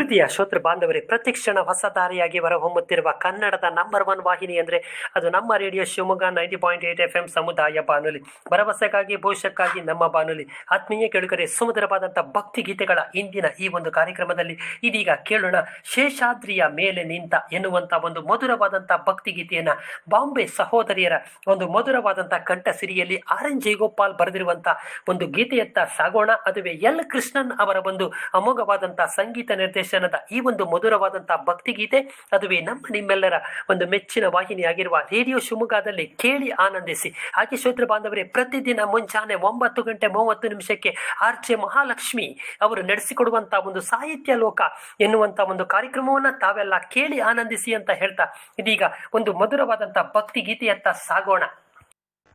ಪ್ರೀತಿಯ ಶ್ರೋತೃ ಬಾಂಧವರೇ ಪ್ರತಿಕ್ಷಣ ಹೊಸ ದಾರಿಯಾಗಿ ಹೊಮ್ಮುತ್ತಿರುವ ಕನ್ನಡದ ನಂಬರ್ ಒನ್ ವಾಹಿನಿ ಅಂದರೆ ಅದು ನಮ್ಮ radio Shivamogga ninety point eight F M ಸಮುದಾಯ ಬಾನುಲಿ ಭರವಸೆಗಾಗಿ ಭವಿಷ್ಯಕ್ಕಾಗಿ ನಮ್ಮ ಬಾನುಲಿ ಆತ್ಮೀಯ ಕೇಳುಗರೆ ಸುಮಧುರವಾದಂಥ ಭಕ್ತಿ ಗೀತೆಗಳ ಇಂದಿನ ಈ ಒಂದು ಕಾರ್ಯಕ್ರಮದಲ್ಲಿ ಇದೀಗ ಕೇಳೋಣ ಶೇಷಾದ್ರಿಯ ಮೇಲೆ ನಿಂತ ಎನ್ನುವಂಥ ಒಂದು ಮಧುರವಾದಂಥ ಭಕ್ತಿ ಗೀತೆಯನ್ನ ಬಾಂಬೆ ಸಹೋದರಿಯರ ಒಂದು ಮಧುರವಾದಂಥ ಕಂಠ ಸಿರಿಯಲ್ಲಿ ಆರ್ ಎನ್ ಜಯಗೋಪಾಲ್ ಬರೆದಿರುವಂಥ ಒಂದು ಗೀತೆಯತ್ತ ಸಾಗೋಣ ಅದುವೇ ಎಲ್ ಕೃಷ್ಣನ್ ಅವರ ಒಂದು ಅಮೋಘವಾದಂಥ ಸಂಗೀತ ನಿರ್ದೇಶನದ ಈ ಒಂದು ಮಧುರವಾದಂಥ ಭಕ್ತಿ ಗೀತೆ ಅದುವೇ ನಮ್ಮ ನಿಮ್ಮೆಲ್ಲರ ಒಂದು ಮೆಚ್ಚಿನ ವಾಹಿನಿಯಾಗಿರುವ ರೇಡಿಯೋ ಶಿವಮೊಗ್ಗದಲ್ಲಿ ಕೇಳಿ ಆನಂದಿಸಿ ಹಾಗೆ ಶ್ರೋತೃ ಬಾಂಧವರೇ ಪ್ರತಿದಿನ ಮುಂಜಾನೆ ಒಂಬತ್ತು ಗಂಟೆ ಮೂವತ್ತು ನಿಮಿಷಕ್ಕೆ ಆರ್ ಜೆ ಮಹಾಲಕ್ಷ್ಮಿ ಅವರು ನಡೆಸಿಕೊಡುವಂತಹ ಒಂದು ಸಾಹಿತ್ಯ ಲೋಕ ಎನ್ನುವಂತ ಒಂದು ಕಾರ್ಯಕ್ರಮವನ್ನ ತಾವೆಲ್ಲ ಕೇಳಿ ಆನಂದಿಸಿ ಅಂತ ಹೇಳ್ತಾ ಇದೀಗ ಒಂದು ಮಧುರವಾದಂತಹ ಭಕ್ತಿ ಗೀತೆಯತ್ತ ಸಾಗೋಣ